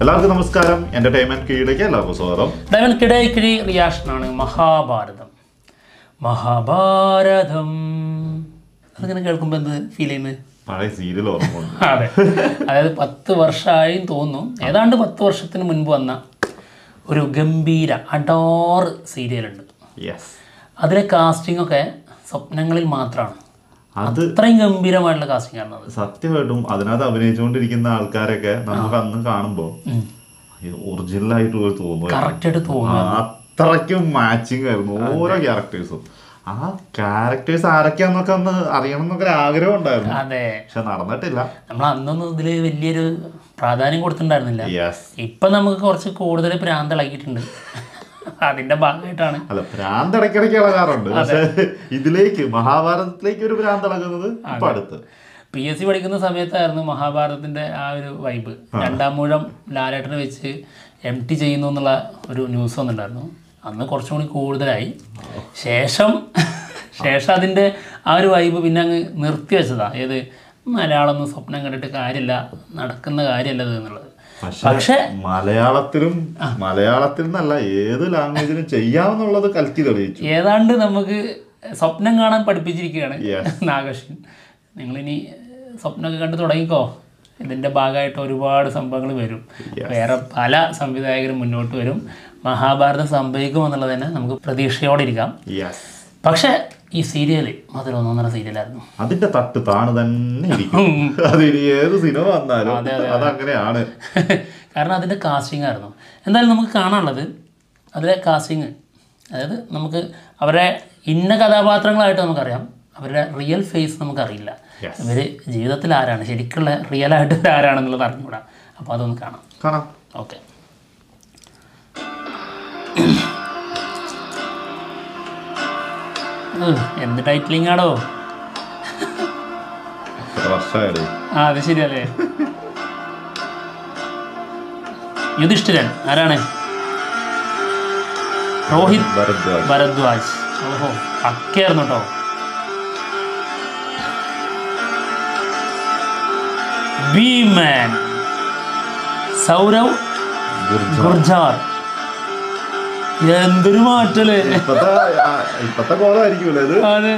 എല്ലാവർക്കും നമസ്കാരം എന്റർടൈൻമെന്റ് കീഴിലേക്ക് എല്ലാവർക്കും സ്വാഗതം ഡയമൻ കിടൈക്കിഴി റിയാക്ഷനാണ് മഹാഭാരതം മഹാഭാരതം അതിങ്ങനെ കേൾക്കുമ്പോൾ എന്ത് ഫീൽ ചെയ്യുന്നത് പഴയ സീരിയൽ ഓർമ്മ വന്നു. അതെ അതായത് പത്ത് വർഷമായും തോന്നുന്നു ഏതാണ്ട് പത്ത് വർഷത്തിന് മുൻപ് വന്ന ഒരു ഗംഭീര അഡോർ സീരിയലുണ്ട് Yes. അതിലെ കാസ്റ്റിംഗ് ഒക്കെ സ്വപ്നങ്ങളിൽ മാത്രമാണ് അത് അത്രയും ഗംഭീരമായിട്ടുള്ള കാസ്റ്റിംഗ് ആണ് അത് സത്യമായിട്ടും അതിനകത്ത് അഭിനയിച്ചുകൊണ്ടിരിക്കുന്ന ആൾക്കാരൊക്കെ നമുക്ക് അന്ന് കാണുമ്പോ ഒറിജിനൽ ആയിട്ട് ഒരു തോന്നുക കറക്റ്റായിട്ട് തോന്നുന്നു അത്രയ്ക്കും മാച്ചിങ് ആയിരുന്നു ഓരോ ക്യാരക്ടേഴ്സും ആ ക്യാരക്ടേഴ്സ് ആരൊക്കെയാന്നൊക്കെ ഒന്ന് അറിയണം എന്നൊക്കെ ഒരു ആഗ്രഹം ഉണ്ടായിരുന്നു അതെ പക്ഷെ നടന്നിട്ടില്ല നമ്മൾ അന്നൊന്നും ഇതിൽ വലിയൊരു പ്രാധാന്യം കൊടുത്തിട്ടുണ്ടായിരുന്നില്ല യെസ് ഇപ്പൊ നമുക്ക് കുറച്ച് കൂടുതൽ ഭ്രാന്ത് ഇളകിയിട്ടുണ്ട് അതിന്റെ ഭാഗമായിട്ടാണ് അല്ല ഭ്രാന്ത് ഇടയ്ക്കിടയ്ക്ക് ഇളകാറുണ്ട് പക്ഷെ ഇതിലേക്ക് മഹാഭാരതത്തിലേക്ക് ഒരു ഭ്രാന്ത് ഇളകുന്നത് ഇപ്പൊ അടുത്ത് പി എസ് സി പഠിക്കുന്ന സമയത്തായിരുന്നു മഹാഭാരതത്തിന്റെ ആ ഒരു വൈബ് രണ്ടാം മൂഴം ലാലേട്ടനെ വെച്ച് എം ടി ചെയ്യുന്നു എന്നുള്ള ഒരു ന്യൂസ് വന്നിട്ടുണ്ടായിരുന്നു അന്ന് കുറച്ചും കൂടി കൂടുതലായി ശേഷം ശേഷം അതിന്റെ ആ ഒരു വൈബ് പിന്നെ അങ്ങ് നിർത്തി വെച്ചതാ ഏത് മലയാളം സ്വപ്നം കണ്ടിട്ട് കാര്യമില്ല നടക്കുന്ന കാര്യമല്ല ഇത് എന്നുള്ളത് പക്ഷെ പക്ഷെ മലയാളത്തിലും മലയാളത്തിൽ നിന്നല്ല ഏത് ലാംഗ്വേജിലും ചെയ്യാമെന്നുള്ളത് കൽക്കി തെളിയിച്ചു ഏതാണ്ട് നമുക്ക് സ്വപ്നം കാണാൻ പഠിപ്പിച്ചിരിക്കുകയാണ് Yes. നാഗശ്വൻ നിങ്ങളിനി സ്വപ്നമൊക്കെ കണ്ട് തുടങ്ങിക്കോ ഇതിൻ്റെ ഭാഗമായിട്ട് ഒരുപാട് സംഭവങ്ങൾ വരും വേറെ പല സംവിധായകരും മുന്നോട്ട് വരും മഹാഭാരതം സംഭവിക്കുമെന്നുള്ളത് തന്നെ നമുക്ക് പ്രതീക്ഷയോടെ ഇരിക്കാം യെസ് പക്ഷേ ഈ സീരിയൽ അതൊരു ഒന്നൊന്നര സീരിയലായിരുന്നു അതിന്റെ തട്ട് താണ് തന്നെ ഇരിക്കും അതിന് ഏത് സിനിമ വന്നാലും അതങ്ങനെയാണ് കാരണം അതിൻ്റെ കാസ്റ്റിംഗ് ആയിരുന്നു എന്തായാലും നമുക്ക് കാണാനുള്ളത് അതിലെ കാസ്റ്റിംഗ് അതായത് നമുക്ക് അവരെ ഇന്ന കഥാപാത്രങ്ങളായിട്ട് നമുക്കറിയാം അവരുടെ റിയൽ ഫേസ് നമുക്കറിയില്ല Yes. ഇവർ ജീവിതത്തിൽ ആരാണ് ശരിക്കുള്ള റിയൽ ആയിട്ട് ഇവർ ആരാണെന്നുള്ളത് അറിഞ്ഞുകൂടാ അപ്പോൾ അതൊന്ന് കാണാം കാണാം ഓക്കെ എന്ത് ടൈറ്റിലിംഗ് ആണോ എത്ര വർഷമായത് ആ അത് ശരിയല്ലേ യുധിഷ്ഠിരൻ ആരാണ് രോഹിത് ഭരദ്വാജ് ഭരദ്വാജ് ഓഹോ പക്കയായിരുന്നു കേട്ടോ ഭീമൻ സൗരവ് ഗുർജ ഗുർജാർ എന്തൊരു മാറ്റല്ലേ ഇപ്പത്തെ ആ, ഇപ്പത്തെ കോളമായിരിക്കുമല്ലോ ഇത് അത്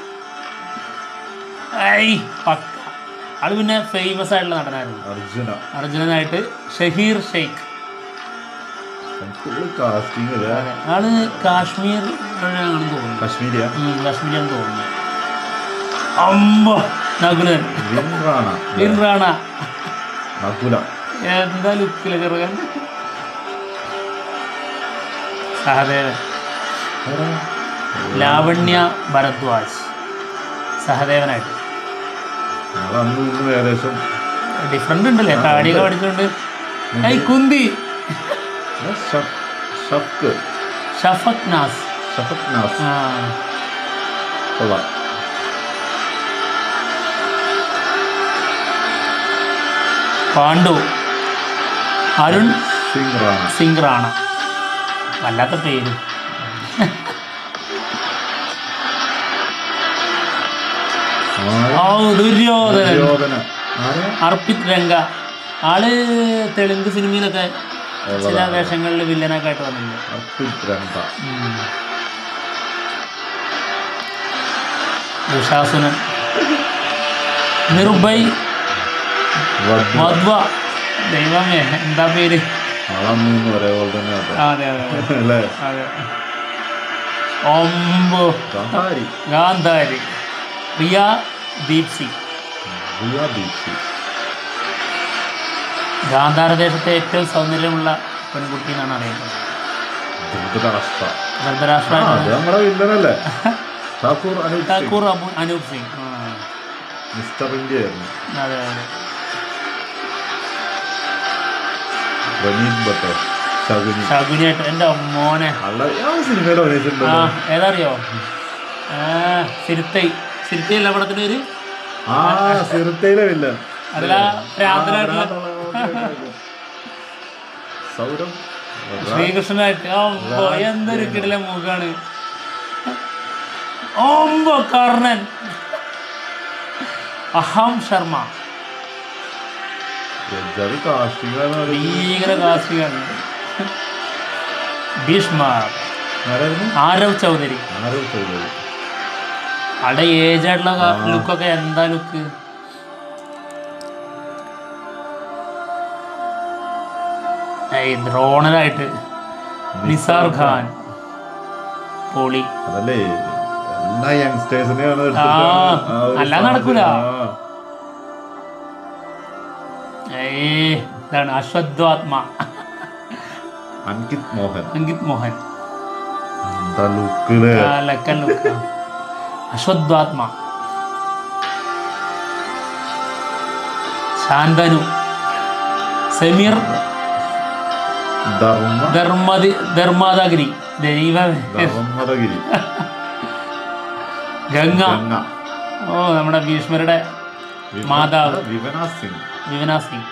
ഐ പക്ക ആള് പിന്നെ ഫേമസ് ആയിട്ടുള്ള നടനായിരുന്നു അർജുന അർജുനനായിട്ട് ഷഹീർ ഷെയ്ഖ് കാസ്റ്റിംഗ് അതെ. ആള് കാശ്മീർ ആണെന്ന് തോന്നുന്നു കശ്മീരിയ ഉം, കാശ്മീരാണെന്ന് തോന്നുന്നു അമ്പ നകുലൻ വിൻറാണ ഇൻറാണ നകുല എന്താ ലുക്കിലെ ചെറുകൻ സഹദേവൻ ലാവണ്യ ഭരദ്വാജ് സഹദേവനായിട്ട് അന്ന് ഇന്ന് ഏകദേശം ഡിഫറെന്റ് ഉണ്ടല്ലേ താടിയൊക്കെ പഠിച്ചുകൊണ്ട് ഐ കുന്തി ഷഫ്- ഷഫ്ക്ക് ഷഫക് നാസ് ഷഫക് നാസ് ആ, കൊള്ളാം പാണ്ഡു അരുൺ സിംഗ് റാണ സിംഗ് റാണ വല്ലാത്ത പേര് ഓ ദുര്യോധനൻ ദുര്യോധന ആരാ അർപ്പിത് രംഗ ആള് തെലുങ്ക് സിനിമയിലൊക്കെ ചില വേഷങ്ങളിൽ വില്ലനൊക്കെ ആയിട്ട് വന്നിട്ടുണ്ട് അർപ്പിത് രംഗ ദുശാസനൻ നിർഭയ് വധു മധ്വ ദൈവമേ എന്താ പേര് ആളന്ന് ഒരേപോലെ തന്നെ കേട്ടോ ആ, അതെ അതെ അതെ. അല്ലേ അതെ ഒമ്പോ ഗാന്ധാരി ഗാന്ധാരി പ്രിയ ദീപ്സി റിയ ദീപ്തി ഗാന്ധാരദേശത്തെ ഏറ്റവും സൗന്ദര്യമുള്ള പെൺകുട്ടി എന്നാണ് അറിയപ്പെടുന്നത് ധൃതരാഷ്ട്ര ആ, ധൃതരാഷ്ട്ര അത് നമ്മുടെ വില്ലനല്ലേ ഠാക്കൂർ അനൂപ് സിംഗ് ഠാക്കൂർ അബു- അനൂപ് സിംഗ് ആ, മിസ്റ്റർ ഇന്ത്യ ആയിരുന്നു അതെ അതെ റനീത് ഭട്ട് ശകുനി ശകുനിയായിട്ട് എൻ്റെ മോനെ അല്ല ആ സിനിമയിൽ ആ അഭിനയിച്ചിട്ടുണ്ടല്ലോ ഏതറിയോ ആ സിരുത്തൈ സിരുത്തൈ അല്ല പടത്തിൻ്റെ പേര് ആ സിറുത്തയിലെ വില്ലൻ അതിലാ ഭ്രാന്തനായിട്ടുള്ള സൗരവ് ശ്രീകൃഷ്ണനായിട്ട് ഓമ്പോ എന്തൊരു കിടില മുഖാണ് ഓമ്പോ കർണൻ അഹം ശർമ്മ എജ്ജാതി കാസ്റ്റിംഗാണ് അത്. ഭീകര കാസ്റ്റികാണ് ഭീഷ്മ ആരായിരുന്നു ആരവ് ചൗധരി ആരോ ചെയ്തത് അവിടെ ഏജ് ആയിട്ടുള്ള ലുക്കൊക്കെ എന്താ ലുക്ക് ദ്രോണരായിട്ട് നിസാർ ഖാൻ പൊളി അതല്ലേ എല്ലാ യങ്സ്റ്റേഴ്സിനെയാണ് ആ, അല്ലാതെ നടക്കൂല. ഏയ് ഇതാണ് അശ്വത്വാത്മ അങ്കിത് മോഹൻ അങ്കിത് മോഹൻ എന്താ ലുക്കില് ആ, ലക്കൻ ലുക്ക് അശ്വത്വാത്മ ശാന്തനു സമീർ ധർമ്മ ധർമ്മതി ധർമാദാഗിരി ദൈവമേ ധർമ്മദഗിരി ഗംഗ ഗംഗ ഓ നമ്മുടെ ഭീഷ്മരുടെ വിവ- മാതാവ്. വിവനാ സിംഗ് വിവന സിംഗ്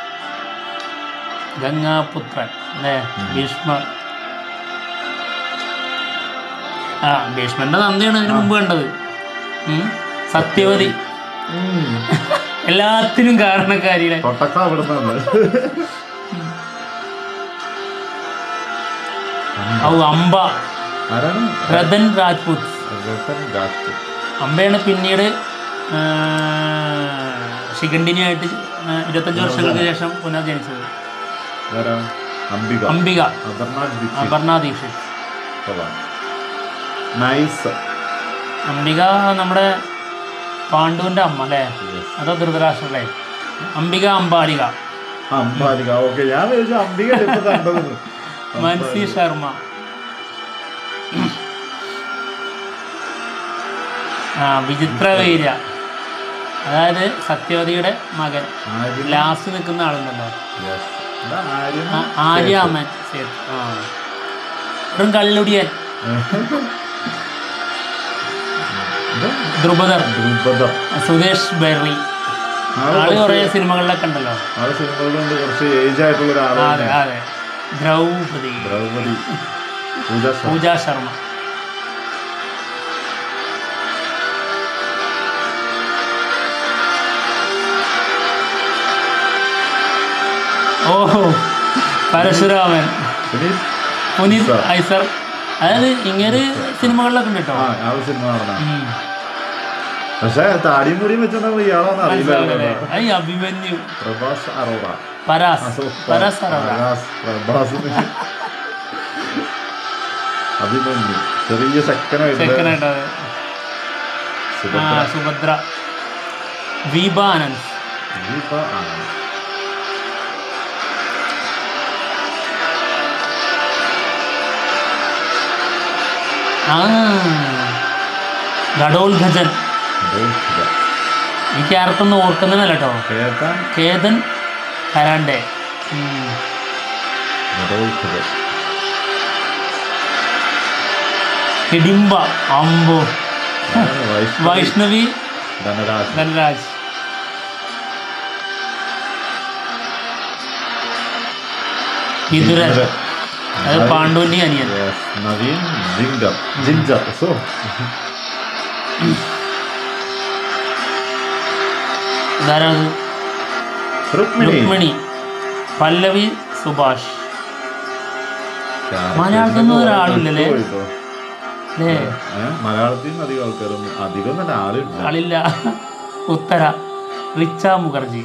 ഗംഗാപുത്രൻ അല്ലേ ഭീഷ്മ ആ ഭീഷ്മന്റെ തന്തയാണ് ഇതിനു മുമ്പ് കണ്ടത് ഉം. സത്യവതി എല്ലാത്തിനും കാരണക്കാരിയുടെ തൊട്ടക്ക അവിടെ നിന്ന് ഔ അംബ ആരാണ് രതൻ രാജ്പുത് രത്തൻ രാജ്പുത് അമ്പയാണ് പിന്നീട് ആ, ശിഖണ്ഡിനിയായിട്ട് ആ, ഇരുപത്തഞ്ച് വർഷങ്ങൾക്ക് ശേഷം പുനർജനിച്ചത് ആരാ അംബിക അംബിക അപർണാഥ് ദീക്ഷിത് അപർണ ദീക്ഷിത് കൊള്ളാം. നൈസ് അംബിക നമ്മുടെ പാണ്ഡുവിൻ്റെ അമ്മ അല്ലേ Yes. അതോ ധൃതരാഷ്ട്രല്ലേ അംബിക അംബാലിക അംബാലിക ഓക്കെ ഞാൻ വിചാരിച്ചു അംബിക ഇപ്പൊ കണ്ടത് മൻസി ശർമ്മ ആ വിചിത്ര വീര അതായത് സത്യവതിയുടെ മകൻ ആര്യ- ലാസ്റ്റ് നിൽക്കുന്ന ആളുണ്ടല്ലോ Yes. ഇതാ ആര്യൻ ആ, ആര്യാമൻ ശരി ആ വെറും കള്ളുടിയൻ ഇത് ദ്രുപദർ ദ്രുപദം സുരേഷ് ബെർറി ആള് ആള് കുറേ സിനിമകളിലൊക്കെ ഉണ്ടല്ലോ ആള് സിനിമകളുണ്ട് കുറച്ച് ഏജ് ആയിട്ടുള്ള ആ, ഒരാളാണ് അതെ അതെ ദ്രൗപദി ദ്രൗപദി പൂജ ശർമ്മ. പൂജ ശർമ്മ ഓഹോ പരശുരാമൻ പിന്നെ ഈ- പുനീത് ഐസർ. ഐസർ അതായത് ഇങ്ങനെ സിനിമകളിലൊക്കെ ഉണ്ട് കേട്ടോ ആ ആള് സിനിമ നടന ഉം. പക്ഷെ താടിയും മുടിയും വെച്ചാൽ ഇയാളാന്ന് മനസ്സിലാവില്ലേ അറിയില്ല ഐ അഭിമന്യു പ്രഭാസ് അറോറ പരാസ് അസോ, പരാസ് അറോറ പ്രഭാസ് പ്രഭാസ് അഭിമന്യു ചെറിയ ശക്തനായിട്ട് സെക്കൻഡായിട്ട് ആ സുഭദ്ര സുഭദ്ര ദീപ ആനന്ദ് ദീപ ആനന്ദ്. ആ ഗഡോൽഗജൻ ദോഷിക. ഈ ക്യാരക്ടർ ഒന്നും ഓർക്കുന്നതല്ല കേട്ടോ കേട്ടാൻ കേതൻ കരാണ്ടെ ഉം. ദോഷിക. ഹിഡിംബ അമ്പോ അതാണ് വൈഷ്ണവി വൈഷ്ണവി ധനരാജ് ധനരാജ് വിതുരൻ വിതുരൻ. അത് പാണ്ഡുവിന്റെ അനിയൻ Yes. നവീൻ ജിംഗർ ജിഞ്ചർ സോ ഇതാരാണ് രുക്മിണി രുക്മിണി പല്ലവി സുഭാഷ് മലയാളത്തിൽ നിന്ന് ഒരാളില്ലല്ലേ? പോയിട്ടോ. അല്ലേ ഏ, മലയാളത്തിൽ നിന്ന് അധികം ആൾക്കാരൊന്നും അധികം നല്ല ആളില്ല ആളില്ല ഉത്തര റിച്ച മുഖർജി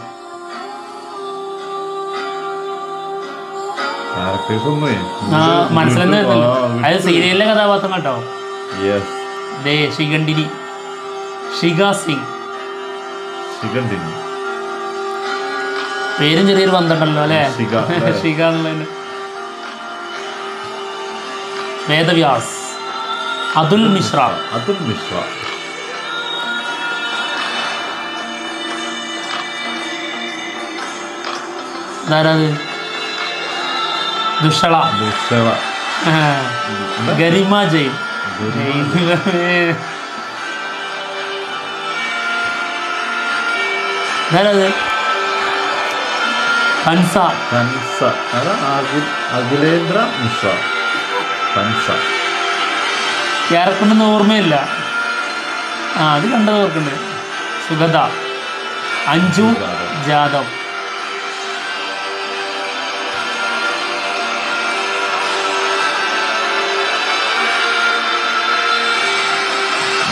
ക്യാരക്ടേഴ്സ് ഒന്നുമേ ആ മനസ്സിലെന്ന് വരുന്നില്ല അത് സീരിയലിലെ കഥാപാത്രം കേട്ടോ യെസ് ദേ ശിഖണ്ഡിനി ഷിക സിംഗ് ശിഖണ്ഡിനി പേരും ചെറിയൊരു ബന്ധമുണ്ടല്ലോ അല്ലേ ശിഖ, അല്ലേ? ഷിക എന്നുള്ളതിന് വേദവ്യാസ് അതുൽ മിശ്ര അതുൽ മിശ്ര ഇതാരത് ദുഷള ദുഷള ഗരിമ ജെയിൻ ഗരിമ ദൈവമേ. ഇതാരത് കൻസ കൻസ അതാ അഖിൽ അഖിലേന്ദ്ര മിശ്ര കൻസ ക്യാരക്ടറിനൊന്നും ഓർമ്മയില്ല ആ അത് കണ്ടത് ഓർക്കുന്നുണ്ട് സുഗത അഞ്ജു ജാദവ്. ജാദവ്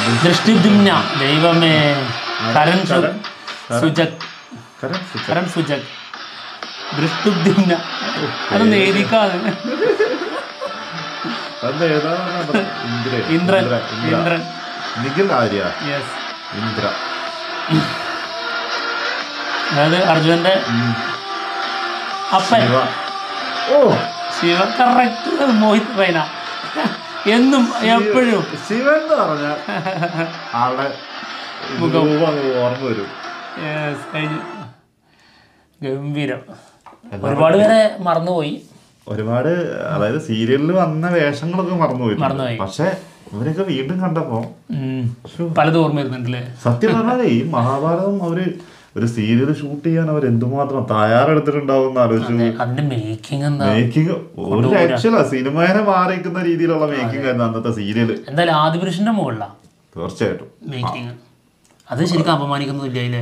ദൃഷ്ടിദ്യുമ്ന ദൈവമേ കരൺ സു- കരൺ? സുജക് കരൺ സുജക്. കരൺ സുജക് ദൃഷ്ടിദ്യുമ്ന അതൊന്ന് എഴുതിക്കാതെ അത് ഏതാണ് ഇന്ദ്രൻ ഇന്ദ്രൻ ഇന്ദ്ര ഇന്ദ്രൻ നിഖിൽ ആര്യ യെസ് ഇന്ദ്ര അതായത് അർജുനന്റെ അപ്പൻ ശിവ ഓ ശിവ കറക്റ്റ് മോഹിത് റൈന എന്നും എപ്പോഴും ശിവൻ എന്ന് പറഞ്ഞ ആളുടെ രൂപം അങ്ങ് ഓർമ്മ വരും Yes, കഴിഞ്ഞു ഗംഭീരം ഒരുപാട് പേരെ മറന്നുപോയി ഒരുപാട് അതായത് സീരിയലിൽ വന്ന വേഷങ്ങളൊക്കെ മറന്നുപോയി മറന്നുപോയി. പക്ഷെ ഇവരൊക്കെ വീണ്ടും കണ്ടപ്പോ ഉം. പലതും ഓർമ്മ വരുന്നുണ്ടല്ലേ സത്യം പറഞ്ഞാലേ ഈ മഹാഭാരതം അവര് ഒരു സീരിയൽ ഷൂട്ട് ചെയ്യാൻ അവർ എന്തുമാത്രം തയ്യാറെടുത്തിട്ടുണ്ടാവും എന്ന് ആലോചിച്ചു അതിന്റെ മേക്കിംഗ് എന്താ മേക്കിംഗ് ഒരു രക്ഷയില്ല സിനിമേനെ മാറിക്കുന്ന രീതിയിലുള്ള മേക്കിംഗ് ആയിരുന്നു അന്നത്തെ സീരിയല് എന്തായാലും ആദിപുരുഷന്റെ മുകളിലാ തീർച്ചയായിട്ടും മേക്കിംഗ് അത് ശരിക്കും അപമാനിക്കുന്നില്ല ഇല്ലേ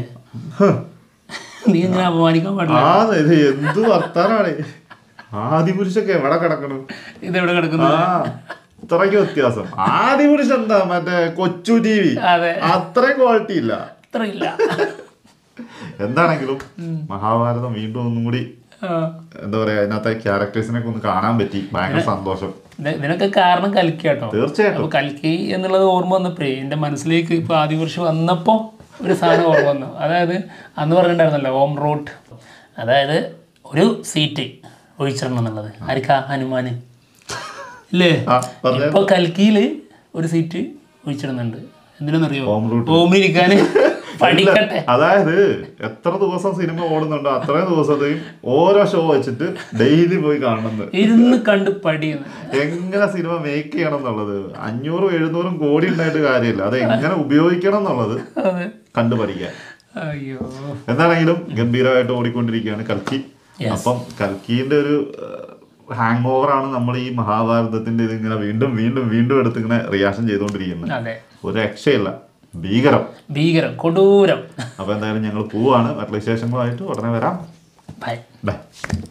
നീ ഇങ്ങനെ അപമാനിക്കാൻ പാടില്ല ആ ഇത് എന്ത് വർത്താനാണ് ആദിപുരുഷൊക്കെ എവിടെ കിടക്കണം ഇതെവിടെ കിടക്കുന്നു ആ ഇത്രയ്ക്ക് വ്യത്യാസം ആദിപുരുഷ എന്താ മറ്റേ കൊച്ചു ടി വി അതെ അത്രയും ക്വാളിറ്റി ഇല്ല അത്ര ഇല്ല എന്താണെങ്കിലും മഹാഭാരതം വീണ്ടും ഒന്നും കൂടി ആ. എന്താ പറയാ അതിനകത്തെ ക്യാരക്ടേഴ്സിനെ ഒക്കെ ഒന്ന് കാണാൻ പറ്റി ഭയങ്കര സന്തോഷം ഇത് ഇതിനൊക്കെ കാരണം കൽക്കി കേട്ടോ തീർച്ചയായിട്ടും അപ്പൊ കൽക്കി എന്നുള്ളത് ഓർമ്മ വന്നപ്പോഴേ എൻ്റെ മനസ്സിലേക്ക് ഇപ്പൊ ആദിപുരുഷ് വന്നപ്പോ ഒരു സാധനം ഓർമ്മ വന്നു അതായത് അന്ന് പറഞ്ഞിട്ടുണ്ടായിരുന്നല്ലോ ഓം റൂട്ട് അതായത് ഒരു സീറ്റ് ഒഴിച്ചിടണം എന്നുള്ളത് ആർക്കാ ഹനുമാന് ഇല്ലേ ആ പറഞ്ഞ ഇപ്പൊ കൽക്കിയില് ഒരു സീറ്റ് ഒഴിച്ചിടുന്നുണ്ട് എന്തിനാണെന്നറിയോ ഓം റൂട്ട്. ഓമിരിക്കാന് പഠിക്കട്ടെ അതായത് എത്ര ദിവസം സിനിമ ഓടുന്നുണ്ടോ അത്രയും ദിവസത്തെയും ഓരോ ഷോ വെച്ചിട്ട് ഡെയിലി പോയി കാണുന്നത് ഇരുന്ന് കണ്ട് പഠിയുന്നു എങ്ങനെ സിനിമ മേക്ക് ചെയ്യണം എന്നുള്ളത് അഞ്ഞൂറും എഴുന്നൂറും കോടി ഉണ്ടായിട്ട് കാര്യമില്ല അത് എങ്ങനെ ഉപയോഗിക്കണം എന്നുള്ളത് അതെ കണ്ടു പഠിക്കാൻ അയ്യോ എന്താണെങ്കിലും ഗംഭീരമായിട്ട് ഓടിക്കൊണ്ടിരിക്കുകയാണ് കൽക്കി Yes. അപ്പം കൽക്കീന്റെ ഒരു ഹാങ് ഓവർ ആണ് നമ്മൾ ഈ മഹാഭാരതത്തിന്റെ ഇത് ഇങ്ങനെ വീണ്ടും വീണ്ടും വീണ്ടും എടുത്ത് ഇങ്ങനെ റിയാക്ഷൻ ചെയ്തുകൊണ്ടിരിക്കുന്നത് അതെ ഒരു രക്ഷയില്ല ഭീകരം ഭീകരം കൊടൂരം അപ്പൊ എന്തായാലും ഞങ്ങൾ പോവാണ് മറ്റുള്ള വിശേഷങ്ങളുമായിട്ട് ഉടനെ വരാം ബൈ ബൈ